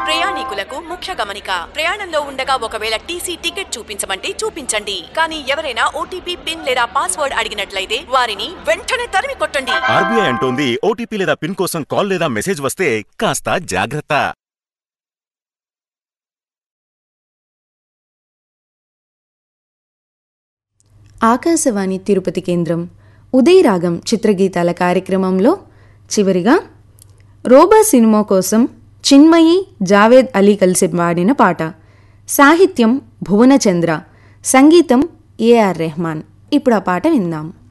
ప్రయాణికులకు ముఖ్య గమనిక ప్రయాణంలో ఉండగా ఒకవేళ టీసీ టికెట్ చూపించమంటే చూపించండి కానీ ఎవరైనా ఓటీపీ పిన్ లేదా పాస్వర్డ్ అడిగినట్లయితే వారిని వెంటనే తరిమి కొట్టండి ఆర్బీఐ అంటోంది ఓటీపీ లేదా పిన్ కోసం కాల్ లేదా మెసేజ్ వస్తే కాస్త జాగ్రత్త ఆకాశవాణి తిరుపతి కేంద్రం ఉదయరాగం చిత్రగీతాల కార్యక్రమంలో చివరిగా రోబా సినిమా కోసం చిన్మయి జావేద్ అలీ కలిసి పాడిన పాట సాహిత్యం భువనచంద్ర సంగీతం ఏఆర్ రెహమాన్ ఇప్పుడు ఆ పాట విందాం